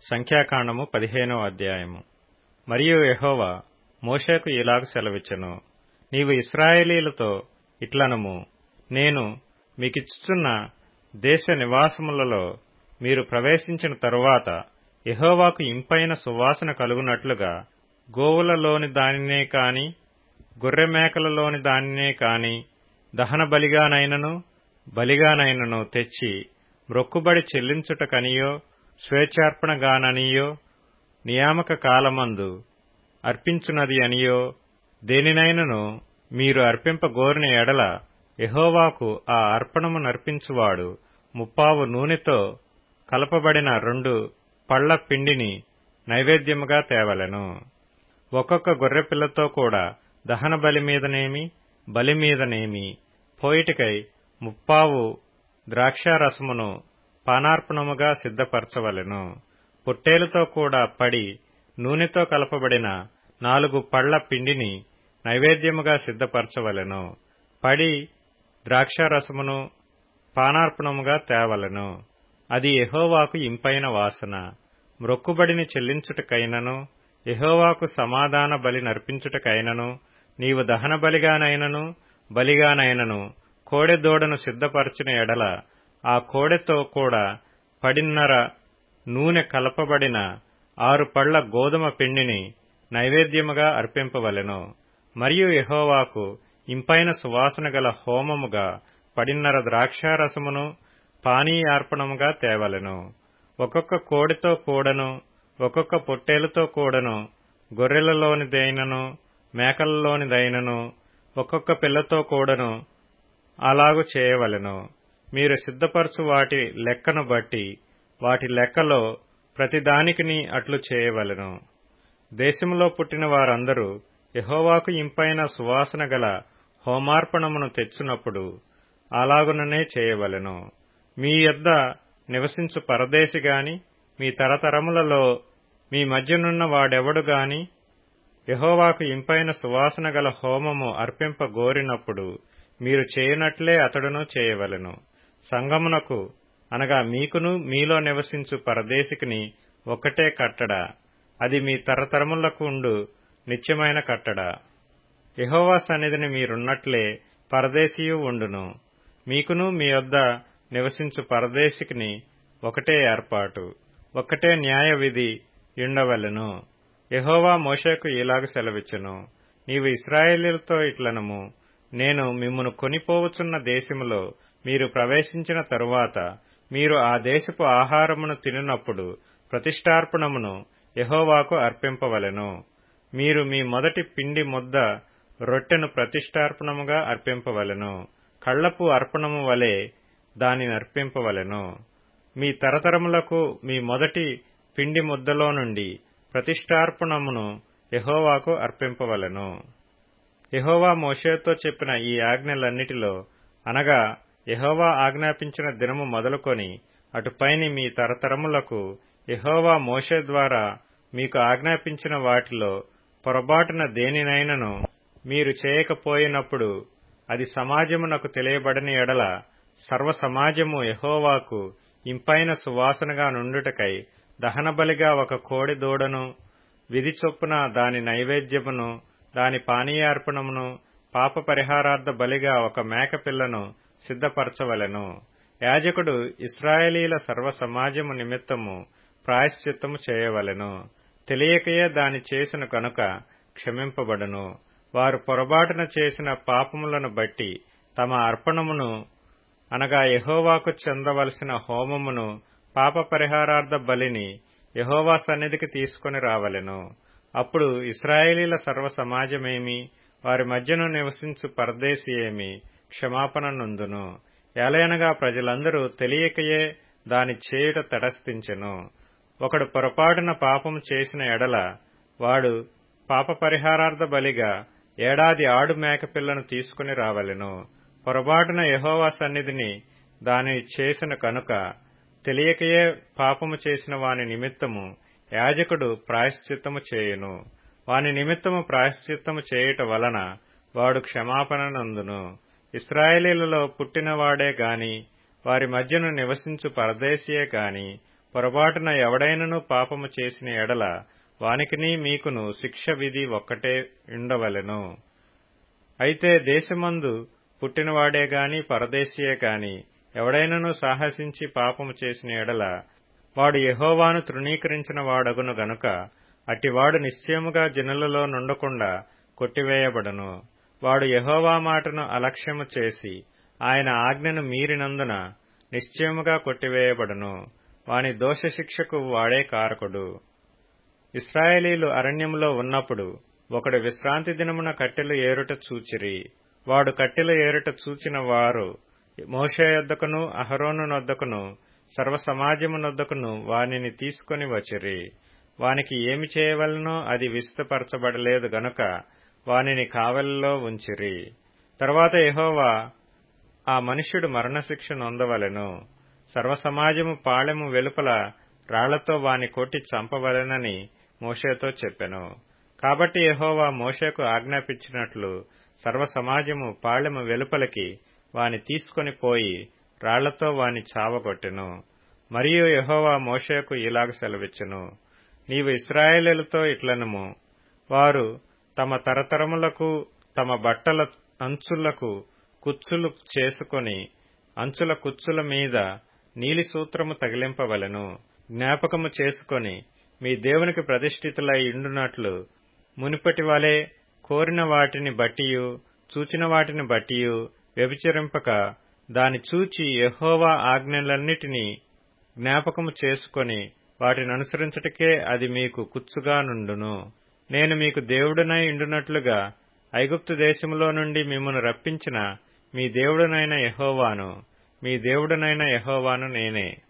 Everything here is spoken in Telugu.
సంఖ్యాకాండము పదిహేనవ అధ్యాయము మరియు యెహోవా మోషేకు ఇలాగ సెలవిచ్చెను నీవు ఇస్రాయేలీలతో ఇట్లనము నేను మీకిచ్చుచున్న దేశ నివాసములలో మీరు ప్రవేశించిన తరువాత యెహోవాకు ఇంపైన సువాసన కలుగునట్లుగా గోవులలోని దానినే కాని గొర్రెమేకలలోని దానినే కాని దహన బలిగానైనను బలిగానైనను తెచ్చి మ్రొక్కుబడి చెల్లించుటకనియో స్వేచ్ఛార్పణగాననియో నియామక కాలమందు అర్పించునది అనియో దేనినైనను మీరు అర్పింపగోరిన ఎడల యెహోవాకు ఆ అర్పణము నర్పించువాడు ముప్పావు నూనెతో కలపబడిన రెండు పళ్ల పిండిని నైవేద్యముగా తేవలెను ఒక్కొక్క గొర్రెపిల్లతో కూడా దహన బలి మీదనేమి బలి మీదనేమి పోయిటికై ముప్పావు ద్రాక్షారసమును పానార్పణముగా సిద్ధపరచవలెను పొట్టేలుతో కూడా పడి నూనెతో కలపబడిన నాలుగు పళ్ల పిండిని నైవేద్యముగా సిద్ధపరచవలెను పడి ద్రాక్షారసమును పానార్పణముగా తేవలెను అది యెహోవాకు ఇంపైన వాసన మ్రొక్కుబడిని చెల్లించుటకైనను యెహోవాకు సమాధాన బలి నర్పించుటకైనను నీవు దహన బలిగానైనను బలిగానైనను కోడెదూడను సిద్ధపరచిన ఎడల ఆ కోడెతో కూడా పడిన్నర నూనె కలపబడిన ఆరు పళ్ల గోధుమ పిండిని నైవేద్యముగా అర్పింపవలెను మరియు యెహోవాకు ఇంపైన సువాసన గల హోమముగా పడిన్నర ద్రాక్షారసమును పానీయార్పణముగా తేవలెను ఒక్కొక్క కోడితో కూడను ఒక్కొక్క పొట్టేలుతో కూడను గొర్రెలలోనిదైనను మేకలలోనిదైనను ఒక్కొక్క పిల్లతో కూడను అలాగు చేయవలెను మీరు సిద్ధపరచు వాటి లెక్కను బట్టి వాటి లెక్కలో ప్రతిదానికిని అట్లు చేయవలెను దేశములో పుట్టిన వారందరూ యహోవాకు ఇంపైన సువాసన గల హోమార్పణమును తెచ్చునప్పుడు అలాగుననే చేయవలెను మీ యొద్ద నివసించు పరదేశి గాని మీ తరతరములలో మీ మధ్యనున్న వాడెవడు గాని యహోవాకు ఇంపైన సువాసన గల హోమము అర్పింపగోరినప్పుడు మీరు చేయనట్లే అతడును చేయవలెను సంగమునకు అనగా మీకును మీలో నివసించు పరదేశికిని ఒక్కటే కట్టడ అది మీ తరతరములకు ఉండు నిత్యమైన కట్టడ యహోవా సన్నిధిని మీరున్నట్లే పరదేశీయు ఉండును మీకును మీ వద్ద నివసించు పరదేశికిని ఒకటే ఏర్పాటు ఒక్కటే న్యాయ విధి ఉండవలెను యహోవా మోషేకు ఇలాగ సెలవిచ్చెను నీవు ఇస్రాయేలీలతో ఇట్లనము నేను మిమ్మును కొనిపోవచున్న దేశములో మీరు ప్రవేశించిన తరువాత మీరు ఆ దేశపు ఆహారమును తినినప్పుడు ప్రతిష్టార్పణమును యహోవాకు అర్పింపవలెను మీరు మీ మొదటి పిండి ముద్ద రొట్టెను ప్రతిష్టార్పణముగా అర్పింపవలెను కళ్లపు అర్పణము వలె దానిని అర్పింపవలెను మీ తరతరములకు మీ మొదటి పిండి ముద్దలో నుండి ప్రతిష్టార్పణమును యహోవాకు అర్పింపవలెను యహోవా మోషేతో చెప్పిన ఈ ఆజ్ఞలన్నిటిలో అనగా యహోవా ఆజ్ఞాపించిన దినము మొదలుకొని అటుపైని మీ తరతరములకు యహోవా మోషే ద్వారా మీకు ఆజ్ఞాపించిన వాటిలో పొరబాటున దేనినైనను మీరు చేయకపోయినప్పుడు అది సమాజమునకు తెలియబడని ఎడల సర్వ సమాజము యహోవాకు ఇంపైన సువాసనగా నుండుటకై దహనబలిగా ఒక కోడి దూడను విధి చొప్పున దాని నైవేద్యమును దాని పానీయార్పణమును పాప పరిహారార్థ బలిగా ఒక మేకపిల్లను సిద్ధపరచవలెను యాజకుడు ఇస్రాయేలీల సర్వ సమాజము నిమిత్తము ప్రాయశ్చిత్తము చేయవలెను తెలియకయే దాని చేసిన కనుక క్షమింపబడును వారు పొరబాటున చేసిన పాపములను బట్టి తమ అర్పణమును అనగా యహోవాకు చెందవలసిన హోమమును పాప పరిహారార్థ బలిని యహోవా సన్నిధికి తీసుకుని రావలెను అప్పుడు ఇస్రాయేలీల సర్వ సమాజమేమి వారి మధ్యను నివసించు పరదేశి ఏమి క్షమాపణ నొందును ఎలయనగా ప్రజలందరూ తెలియకయే దాని చేయుట తటస్థించెను ఒకడు పొరపాటున పాపము చేసిన ఎడల వాడు పాప పరిహారార్థ బలిగా ఏడాది ఆడు మేకపిల్లను తీసుకుని రావలెను పొరపాటున యహోవా సన్నిధిని దాని చేసిన కనుక తెలియకయే పాపము చేసిన వాని నిమిత్తము యాజకుడు ప్రాయశ్చిత్తము చేయును వాని నిమిత్తము ప్రాయశ్చిత్తము చేయుట వలన వాడు క్షమాపణ నందును ఇస్రాయేలీలలో పుట్టినవాడే గాని వారి మధ్యను నివసించు పరదేశీయే గాని పొరపాటున ఎవడైనను పాపము చేసిన ఎడల వానికిని మీకును శిక్ష విధి ఒక్కటే ఉండవలెను అయితే దేశమందు పుట్టినవాడే గాని పరదేశీయే గాని ఎవడైనను సాహసించి పాపము చేసిన ఎడల వాడు యహోవాను తృణీకరించిన వాడగును గనుక అట్టివాడు నిశ్చయముగా జనులలో నుండకుండా కొట్టివేయబడును వాడు యహోవా మాటను అలక్ష్యము చేసి ఆయన ఆజ్ఞను మీరినందున నిశ్చయముగా కొట్టివేయబడును వాని దోషశిక్షకు వాడే కారకుడు ఇస్రాయేలీలు అరణ్యములో ఉన్నప్పుడు ఒకడు విశ్రాంతి దినమున కట్టెలు ఏరుట చూచిరి వాడు కట్టెలు ఏరుట చూచిన వారు మోషే యొద్దకును అహరోను నొద్దకును సర్వసమాజమునొద్దకును వానిని తీసుకుని వచ్చిరి వానికి ఏమి చేయవలనో అది విస్తపరచబడలేదు గనుక వానిని కావలిలో ఉంచిరి తర్వాత యహోవా ఆ మనుష్యుడు మరణశిక్ష నొందవలెను సర్వసమాజము పాళెము వెలుపల రాళ్లతో వాని కొట్టి చంపవలెనని మోషేతో చెప్పెను కాబట్టి యహోవా మోషేకు ఆజ్ఞాపించినట్లు సర్వసమాజము పాళెము వెలుపలికి వాని తీసుకొని పోయి రాళ్లతో వాని చావగొట్టెను మరియు యహోవా మోషేకు ఇలాగ సెలవిచ్చెను నీవు ఇస్రాయేలులతో ఇట్లనము వారు తమ తరతరములకు తమ బట్టల అంచులకు కుచ్చులు చేసుకొని అంచుల కుచ్చుల మీద నీలి సూత్రము తగిలింపవలెను జ్ఞాపకము చేసుకొని మీ దేవునికి ప్రతిష్ఠితులై ఇండునట్లు మునిపటి వలె కోరిన వాటిని బట్టియు చూచిన వాటిని బట్టియు వ్యభిచరింపక దాని చూచి యహోవా ఆజ్ఞలన్నిటినీ జ్ఞాపకము చేసుకొని వాటిని అనుసరించటకే అది మీకు కుచ్చుగా నుండును నేను మీకు దేవుడనై ఇండునట్లుగా ఐగుప్తు దేశములో నుండి మిమ్మను రప్పించిన మీ దేవుడనైన యహోవాను మీ దేవుడనైన యహోవాను నేనే